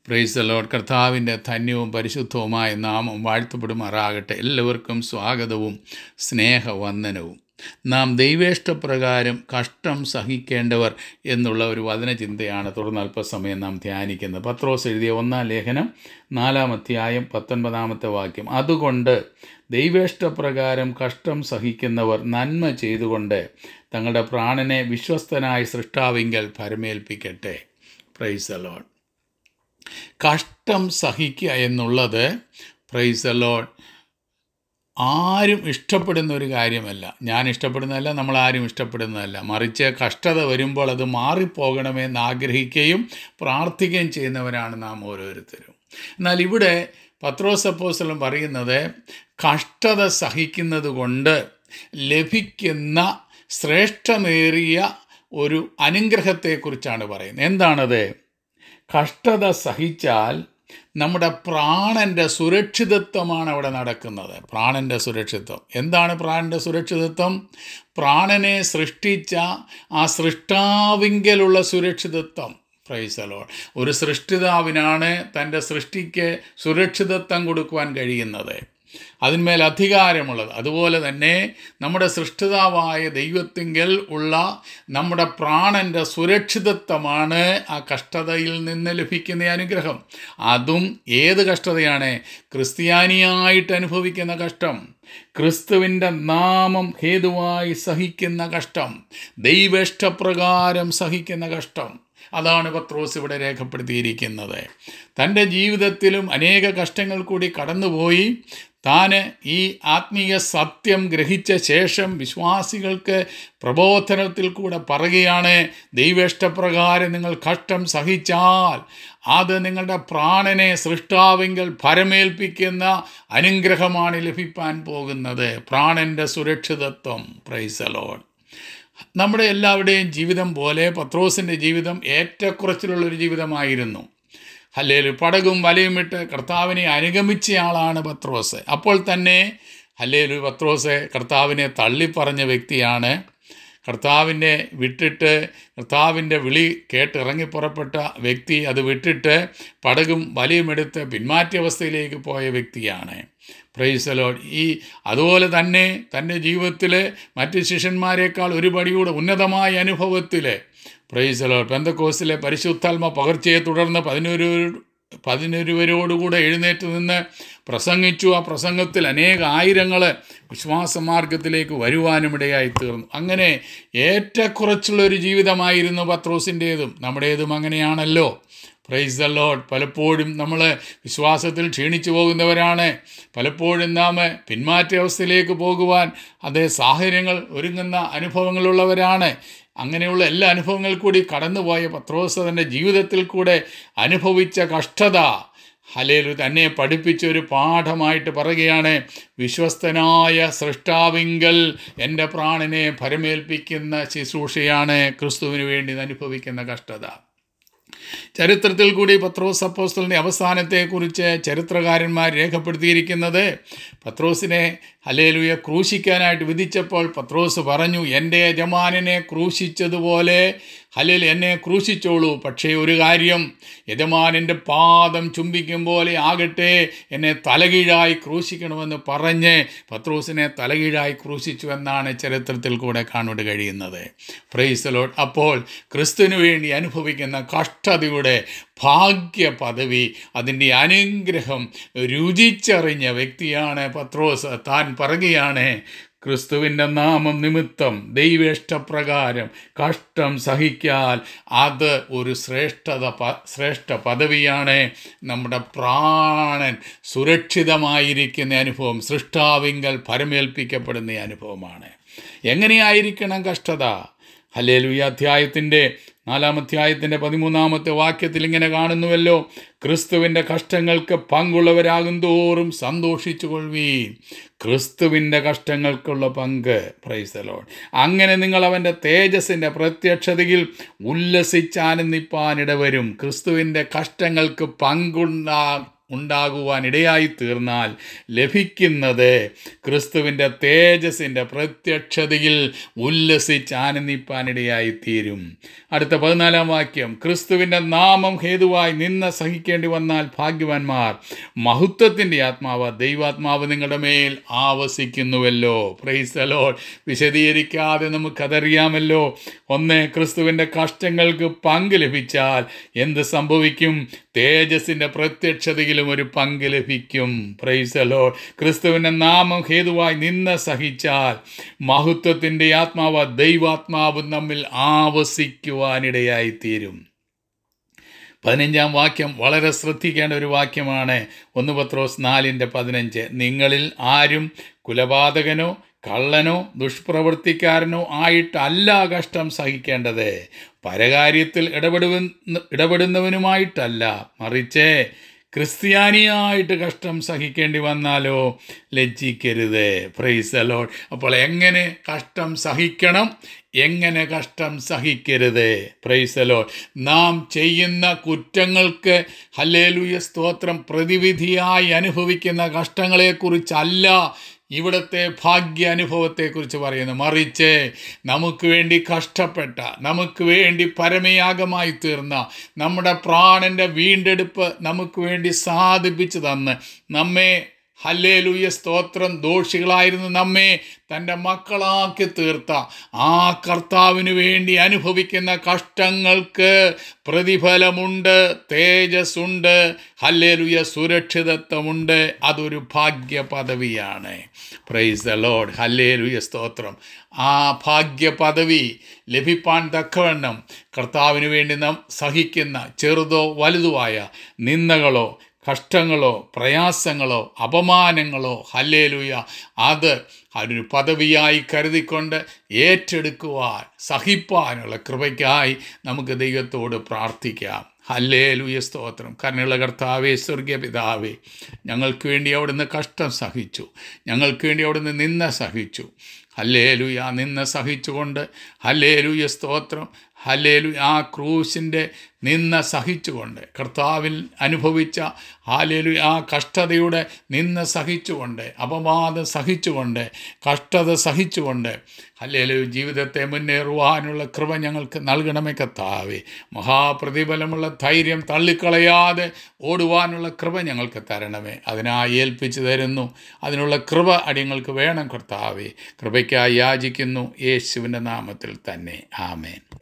price load കർത്താവിൻ്റെ ധന്യവും പരിശുദ്ധവുമായ നാമം വാഴ്ത്തപ്പെടുമാറാകട്ടെ എല്ലാവർക്കും സ്വാഗതവും സ്നേഹവന്ദനവും നാം ദൈവേഷ്ടപ്രകാരം കഷ്ടം സഹിക്കേണ്ടവർ എന്നുള്ള ഒരു വചനചിന്തയാണ് തുടർന്ന് അല്പസമയം നാം ധ്യാനിക്കുന്നത് പത്രോസ് എഴുതിയ ഒന്നാം ലേഖനം നാലാം അധ്യായം പത്തൊൻപതാമത്തെ വാക്യം അതുകൊണ്ട് ദൈവേഷ്ടപ്രകാരം കഷ്ടം സഹിക്കുന്നവർ നന്മ ചെയ്തുകൊണ്ട് തങ്ങളുടെ പ്രാണനെ വിശ്വസ്തനായ സൃഷ്ടാവിങ്കൽ പരമേൽപ്പിക്കട്ടെ പ്രൈസ് ലോഡ് കഷ്ടം സഹിക്കുക എന്നുള്ളത് പ്രൈസ് ലോഡ് ആരും ഇഷ്ടപ്പെടുന്ന ഒരു കാര്യമല്ല ഞാൻ ഇഷ്ടപ്പെടുന്നതല്ല നമ്മൾ ആരും ഇഷ്ടപ്പെടുന്നതല്ല മറിച്ച് കഷ്ടത വരുമ്പോൾ അത് മാറിപ്പോകണമെന്ന് ആഗ്രഹിക്കുകയും പ്രാർത്ഥിക്കുകയും ചെയ്യുന്നവരാണ് നാം ഓരോരുത്തരും എന്നാൽ ഇവിടെ പത്രോസപ്പോസലം പറയുന്നത് കഷ്ടത സഹിക്കുന്നത് കൊണ്ട് ലഭിക്കുന്ന ശ്രേഷ്ഠമേറിയ ഒരു അനുഗ്രഹത്തെക്കുറിച്ചാണ് പറയുന്നത് എന്താണത് കഷ്ടത സഹിച്ചാൽ നമ്മുടെ പ്രാണൻ്റെ സുരക്ഷിതത്വമാണ് അവിടെ നടക്കുന്നത് പ്രാണൻ്റെ സുരക്ഷിതത്വം എന്താണ് പ്രാണൻ്റെ സുരക്ഷിതത്വം പ്രാണനെ സൃഷ്ടിച്ച ആ സൃഷ്ടാവിങ്കലുള്ള സുരക്ഷിതത്വം പ്രൈസലോൾ ഒരു സൃഷ്ടിതാവിനാണ് തൻ്റെ സൃഷ്ടിക്ക് സുരക്ഷിതത്വം കൊടുക്കുവാൻ കഴിയുന്നത് അതിന്മേൽ അധികാരമുള്ളത് അതുപോലെ തന്നെ നമ്മുടെ സൃഷ്ടിതാവായ ദൈവത്തിങ്കൽ ഉള്ള നമ്മുടെ പ്രാണൻ്റെ സുരക്ഷിതത്വമാണ് ആ കഷ്ടതയിൽ നിന്ന് ലഭിക്കുന്ന അനുഗ്രഹം അതും ഏത് കഷ്ടതയാണ് ക്രിസ്ത്യാനിയായിട്ട് അനുഭവിക്കുന്ന കഷ്ടം ക്രിസ്തുവിൻ്റെ നാമം ഹേതുവായി സഹിക്കുന്ന കഷ്ടം ദൈവേഷ്ടപ്രകാരം സഹിക്കുന്ന കഷ്ടം അതാണ് പത്രോസ് ഇവിടെ രേഖപ്പെടുത്തിയിരിക്കുന്നത് തൻ്റെ ജീവിതത്തിലും അനേക കഷ്ടങ്ങൾ കൂടി കടന്നുപോയി താൻ ഈ ആത്മീയ സത്യം ഗ്രഹിച്ച ശേഷം വിശ്വാസികൾക്ക് പ്രബോധനത്തിൽ കൂടെ പറയുകയാണ് ദൈവേഷ്ടപ്രകാരം നിങ്ങൾ കഷ്ടം സഹിച്ചാൽ അത് നിങ്ങളുടെ പ്രാണനെ സൃഷ്ടാവെങ്കിൽ ഭരമേൽപ്പിക്കുന്ന അനുഗ്രഹമാണ് ലഭിക്കാൻ പോകുന്നത് പ്രാണൻ്റെ സുരക്ഷിതത്വം പ്രൈസലോൺ നമ്മുടെ എല്ലാവരുടെയും ജീവിതം പോലെ പത്രോസിൻ്റെ ജീവിതം ഏറ്റക്കുറച്ചിലുള്ളൊരു ജീവിതമായിരുന്നു ഹല്ലേലു പടകും വലയും ഇട്ട് കർത്താവിനെ അനുഗമിച്ചയാളാണ് പത്രോസ് അപ്പോൾ തന്നെ ഹല്ലേലു പത്രോസ് കർത്താവിനെ തള്ളിപ്പറഞ്ഞ വ്യക്തിയാണ് കർത്താവിനെ വിട്ടിട്ട് കർത്താവിൻ്റെ വിളി കേട്ടിറങ്ങി പുറപ്പെട്ട വ്യക്തി അത് വിട്ടിട്ട് പടകും വലയുമെടുത്ത് പിന്മാറ്റിയ പോയ വ്യക്തിയാണ് പ്രൈസലോ ഈ അതുപോലെ തന്നെ തൻ്റെ ജീവിതത്തിൽ മറ്റ് ശിഷ്യന്മാരെക്കാൾ ഒരു പടിയൂടെ ഉന്നതമായ അനുഭവത്തിൽ പ്രൈസലോ പെന്തക്കോസിലെ പരിശുദ്ധാത്മ പകർച്ചയെ തുടർന്ന് പതിനൊരു പതിനൊരുവരോടുകൂടെ എഴുന്നേറ്റ് നിന്ന് പ്രസംഗിച്ചു ആ പ്രസംഗത്തിൽ അനേക ആയിരങ്ങൾ വിശ്വാസമാർഗത്തിലേക്ക് വരുവാനുമിടയായി തീർന്നു അങ്ങനെ ഏറ്റക്കുറച്ചുള്ളൊരു ജീവിതമായിരുന്നു പത്രോസിൻ്റേതും നമ്മുടേതും അങ്ങനെയാണല്ലോ പ്രൈസ് ദ ലോഡ് പലപ്പോഴും നമ്മൾ വിശ്വാസത്തിൽ ക്ഷീണിച്ചു പോകുന്നവരാണ് പലപ്പോഴും നാം പിന്മാറ്റ അവസ്ഥയിലേക്ക് പോകുവാൻ അതേ സാഹചര്യങ്ങൾ ഒരുങ്ങുന്ന അനുഭവങ്ങളുള്ളവരാണ് അങ്ങനെയുള്ള എല്ലാ അനുഭവങ്ങൾ കൂടി കടന്നുപോയ പത്രോസ് തൻ്റെ ജീവിതത്തിൽ കൂടെ അനുഭവിച്ച കഷ്ടത ഹലേലു തന്നെ പഠിപ്പിച്ച ഒരു പാഠമായിട്ട് പറയുകയാണ് വിശ്വസ്തനായ സൃഷ്ടാവിങ്കൽ എൻ്റെ പ്രാണനെ ഭരമേൽപ്പിക്കുന്ന ശുശ്രൂഷയാണ് ക്രിസ്തുവിന് വേണ്ടി അനുഭവിക്കുന്ന കഷ്ടത ചരിത്രത്തിൽ കൂടി പത്രോസ് അപ്പോസ്റ്റലിൻ്റെ അവസാനത്തെക്കുറിച്ച് ചരിത്രകാരന്മാർ രേഖപ്പെടുത്തിയിരിക്കുന്നത് പത്രോസിനെ ഹലേലുയെ ക്രൂശിക്കാനായിട്ട് വിധിച്ചപ്പോൾ പത്രോസ് പറഞ്ഞു എൻ്റെ യജമാനനെ ക്രൂശിച്ചതുപോലെ ഹലേൽ എന്നെ ക്രൂശിച്ചോളൂ പക്ഷേ ഒരു കാര്യം യജമാനൻ്റെ പാദം ചുംബിക്കും പോലെ ആകട്ടെ എന്നെ തലകീഴായി ക്രൂശിക്കണമെന്ന് പറഞ്ഞ് പത്രോസിനെ തലകീഴായി ക്രൂശിച്ചു എന്നാണ് ചരിത്രത്തിൽ കൂടെ കാണുവാൻ കഴിയുന്നത് പ്രൈസലോട്ട് അപ്പോൾ ക്രിസ്തുവിന് വേണ്ടി അനുഭവിക്കുന്ന കഷ്ടതയുടെ ഭാഗ്യ പദവി അതിൻ്റെ അനുഗ്രഹം രുചിച്ചറിഞ്ഞ വ്യക്തിയാണ് പത്രോസ് താൻ പറയുകയാണ് ക്രിസ്തുവിൻ്റെ നാമം നിമിത്തം ദൈവേഷ്ടപ്രകാരം കഷ്ടം സഹിക്കാൽ അത് ഒരു ശ്രേഷ്ഠത പ ശ്രേഷ്ഠ പദവിയാണ് നമ്മുടെ പ്രാണൻ സുരക്ഷിതമായിരിക്കുന്ന അനുഭവം സൃഷ്ടാവിങ്കൽ പരമേൽപ്പിക്കപ്പെടുന്ന അനുഭവമാണ് എങ്ങനെയായിരിക്കണം കഷ്ടത ഹലേലു ഈ അധ്യായത്തിൻ്റെ നാലാം അധ്യായത്തിൻ്റെ പതിമൂന്നാമത്തെ വാക്യത്തിൽ ഇങ്ങനെ കാണുന്നുവല്ലോ ക്രിസ്തുവിൻ്റെ കഷ്ടങ്ങൾക്ക് പങ്കുള്ളവരാകും തോറും സന്തോഷിച്ചു കൊള്ളുവീൻ ക്രിസ്തുവിൻ്റെ കഷ്ടങ്ങൾക്കുള്ള പങ്ക് പ്രൈസലോൺ അങ്ങനെ നിങ്ങൾ അവൻ്റെ തേജസ്സിൻ്റെ പ്രത്യക്ഷതയിൽ ഉല്ലസിച്ചാനന്ദിപ്പാനിടവരും ക്രിസ്തുവിൻ്റെ കഷ്ടങ്ങൾക്ക് പങ്കുണ്ടാ ഉണ്ടാകുവാൻ ഇടയായി തീർന്നാൽ ലഭിക്കുന്നത് ക്രിസ്തുവിൻ്റെ തേജസ്സിൻ്റെ പ്രത്യക്ഷതയിൽ ഉല്ലസിച്ച് ആനന്ദിപ്പാനിടയായി തീരും അടുത്ത പതിനാലാം വാക്യം ക്രിസ്തുവിൻ്റെ നാമം ഹേതുവായി നിന്ന സഹിക്കേണ്ടി വന്നാൽ ഭാഗ്യവാന്മാർ മഹത്വത്തിൻ്റെ ആത്മാവ് ദൈവാത്മാവ് നിങ്ങളുടെ മേൽ ആവസിക്കുന്നുവല്ലോ പ്രൈസലോ വിശദീകരിക്കാതെ നമുക്കതറിയാമല്ലോ ഒന്ന് ക്രിസ്തുവിൻ്റെ കഷ്ടങ്ങൾക്ക് പങ്ക് ലഭിച്ചാൽ എന്ത് സംഭവിക്കും തേജസ്സിൻ്റെ പ്രത്യക്ഷതയിലും ഒരു പങ്ക് ലഭിക്കും പ്രൈസലോ ക്രിസ്തുവിൻ്റെ നാമം ഹേതുവായി നിന്ന് സഹിച്ചാൽ മഹത്വത്തിൻ്റെ ആത്മാവ് ദൈവാത്മാവ് നമ്മിൽ ആവസിക്കുവാനിടയായി തീരും പതിനഞ്ചാം വാക്യം വളരെ ശ്രദ്ധിക്കേണ്ട ഒരു വാക്യമാണ് ഒന്ന് പത്രോസ് നാലിൻ്റെ പതിനഞ്ച് നിങ്ങളിൽ ആരും കുലപാതകനോ കള്ളനോ ദുഷ്പ്രവൃത്തിക്കാരനോ ആയിട്ടല്ല കഷ്ടം സഹിക്കേണ്ടത് പരകാര്യത്തിൽ ഇടപെടുവ ഇടപെടുന്നവനുമായിട്ടല്ല മറിച്ച് ക്രിസ്ത്യാനിയായിട്ട് കഷ്ടം സഹിക്കേണ്ടി വന്നാലോ ലജ്ജിക്കരുത് പ്രൈസ് അലോഡ് അപ്പോൾ എങ്ങനെ കഷ്ടം സഹിക്കണം എങ്ങനെ കഷ്ടം സഹിക്കരുത് പ്രൈസ് അലോഡ് നാം ചെയ്യുന്ന കുറ്റങ്ങൾക്ക് ഹല്ലേലൂയ സ്തോത്രം പ്രതിവിധിയായി അനുഭവിക്കുന്ന കഷ്ടങ്ങളെക്കുറിച്ചല്ല ഇവിടുത്തെ ഭാഗ്യ അനുഭവത്തെക്കുറിച്ച് പറയുന്നു മറിച്ച് നമുക്ക് വേണ്ടി കഷ്ടപ്പെട്ട നമുക്ക് വേണ്ടി പരമയാഗമായി തീർന്ന നമ്മുടെ പ്രാണൻ്റെ വീണ്ടെടുപ്പ് നമുക്ക് വേണ്ടി സാധിപ്പിച്ചു തന്ന് നമ്മെ ഹല്ലേലൂയ സ്തോത്രം ദോഷികളായിരുന്നു നമ്മെ തൻ്റെ മക്കളാക്കി തീർത്ത ആ കർത്താവിന് വേണ്ടി അനുഭവിക്കുന്ന കഷ്ടങ്ങൾക്ക് പ്രതിഫലമുണ്ട് തേജസ്സുണ്ട് ഹല്ലേലൂയ സുരക്ഷിതത്വമുണ്ട് അതൊരു ഭാഗ്യ പദവിയാണ് പ്രൈസ് ദ ലോഡ് ഹല്ലേലൂയ സ്തോത്രം ആ ഭാഗ്യ പദവി ലഭിപ്പാൻ തക്കവണ്ണം കർത്താവിന് വേണ്ടി നാം സഹിക്കുന്ന ചെറുതോ വലുതുമായ നിന്ദകളോ കഷ്ടങ്ങളോ പ്രയാസങ്ങളോ അപമാനങ്ങളോ ഹല്ലേലൂയ അത് ഒരു പദവിയായി കരുതിക്കൊണ്ട് ഏറ്റെടുക്കുവാൻ സഹിപ്പാനുള്ള കൃപയ്ക്കായി നമുക്ക് ദൈവത്തോട് പ്രാർത്ഥിക്കാം ഹല്ലേ ലൂയ സ്തോത്രം കരുണയുള്ള കർത്താവേ സ്വർഗീയ പിതാവേ ഞങ്ങൾക്ക് വേണ്ടി അവിടുന്ന് കഷ്ടം സഹിച്ചു ഞങ്ങൾക്ക് വേണ്ടി അവിടുന്ന് നിന്ന സഹിച്ചു ഹല്ലേ ലൂയ നിന്ന സഹിച്ചുകൊണ്ട് ഹല്ലേ ലൂയ സ്തോത്രം ഹല്ലേലു ആ ക്രൂശിൻ്റെ നിന്ന സഹിച്ചുകൊണ്ട് കർത്താവിൽ അനുഭവിച്ച ഹാലേലു ആ കഷ്ടതയുടെ നിന്ന സഹിച്ചുകൊണ്ട് അപവാദം സഹിച്ചുകൊണ്ട് കഷ്ടത സഹിച്ചുകൊണ്ട് ഹല്ലേലു ജീവിതത്തെ മുന്നേറുവാനുള്ള കൃപ ഞങ്ങൾക്ക് നൽകണമേ കർത്താവേ മഹാപ്രതിഫലമുള്ള ധൈര്യം തള്ളിക്കളയാതെ ഓടുവാനുള്ള കൃപ ഞങ്ങൾക്ക് തരണമേ അതിനായി ഏൽപ്പിച്ചു തരുന്നു അതിനുള്ള കൃപ അടിയങ്ങൾക്ക് വേണം കർത്താവേ കൃപയ്ക്കായി യാചിക്കുന്നു യേശുവിൻ്റെ നാമത്തിൽ തന്നെ ആമേൻ